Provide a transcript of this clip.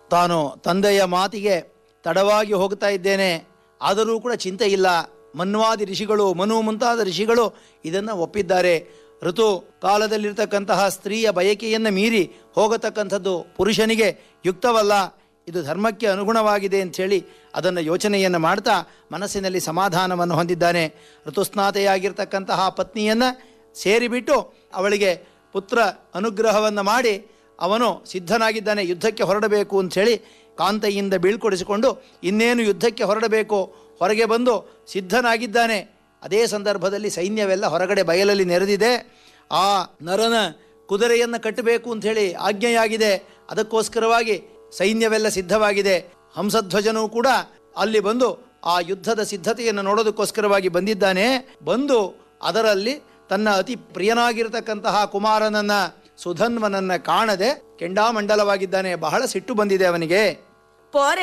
ತಾನು ತಂದೆಯ ಮಾತಿಗೆ ತಡವಾಗಿ ಹೋಗ್ತಾ ಇದ್ದೇನೆ ಆದರೂ ಕೂಡ ಚಿಂತೆ ಇಲ್ಲ ಮನ್ವಾದಿ ಋಷಿಗಳು ಮನು ಮುಂತಾದ ಋಷಿಗಳು ಇದನ್ನು ಒಪ್ಪಿದ್ದಾರೆ ಋತು ಕಾಲದಲ್ಲಿರ್ತಕ್ಕಂತಹ ಸ್ತ್ರೀಯ ಬಯಕೆಯನ್ನು ಮೀರಿ ಹೋಗತಕ್ಕಂಥದ್ದು ಪುರುಷನಿಗೆ ಯುಕ್ತವಲ್ಲ ಇದು ಧರ್ಮಕ್ಕೆ ಅನುಗುಣವಾಗಿದೆ ಅಂಥೇಳಿ ಅದನ್ನು ಯೋಚನೆಯನ್ನು ಮಾಡ್ತಾ ಮನಸ್ಸಿನಲ್ಲಿ ಸಮಾಧಾನವನ್ನು ಹೊಂದಿದ್ದಾನೆ ಋತುಸ್ನಾತೆಯಾಗಿರ್ತಕ್ಕಂತಹ ಪತ್ನಿಯನ್ನು ಸೇರಿಬಿಟ್ಟು ಅವಳಿಗೆ ಪುತ್ರ ಅನುಗ್ರಹವನ್ನು ಮಾಡಿ ಅವನು ಸಿದ್ಧನಾಗಿದ್ದಾನೆ ಯುದ್ಧಕ್ಕೆ ಹೊರಡಬೇಕು ಅಂಥೇಳಿ ಕಾಂತೆಯಿಂದ ಬೀಳ್ಕೊಡಿಸಿಕೊಂಡು ಇನ್ನೇನು ಯುದ್ಧಕ್ಕೆ ಹೊರಡಬೇಕು ಹೊರಗೆ ಬಂದು ಸಿದ್ಧನಾಗಿದ್ದಾನೆ ಅದೇ ಸಂದರ್ಭದಲ್ಲಿ ಸೈನ್ಯವೆಲ್ಲ ಹೊರಗಡೆ ಬಯಲಲ್ಲಿ ನೆರೆದಿದೆ ಆ ನರನ ಕುದುರೆಯನ್ನು ಕಟ್ಟಬೇಕು ಅಂಥೇಳಿ ಆಜ್ಞೆಯಾಗಿದೆ ಅದಕ್ಕೋಸ್ಕರವಾಗಿ ಸೈನ್ಯವೆಲ್ಲ ಸಿದ್ಧವಾಗಿದೆ ಹಂಸಧ್ವಜನೂ ಕೂಡ ಅಲ್ಲಿ ಬಂದು ಆ ಯುದ್ಧದ ಸಿದ್ಧತೆಯನ್ನು ನೋಡೋದಕ್ಕೋಸ್ಕರವಾಗಿ ಬಂದಿದ್ದಾನೆ ಬಂದು ಅದರಲ್ಲಿ ತನ್ನ ಅತಿ ಪ್ರಿಯನಾಗಿರತಕ್ಕಂತಹ ಕುಮಾರನನ್ನ ಸುಧನ್ವನನ್ನ ಕಾಣದೆ ಕೆಂಡಾಮಂಡಲವಾಗಿದ್ದಾನೆ ಬಹಳ ಸಿಟ್ಟು ಬಂದಿದೆ ಅವನಿಗೆ ಪೋರೆ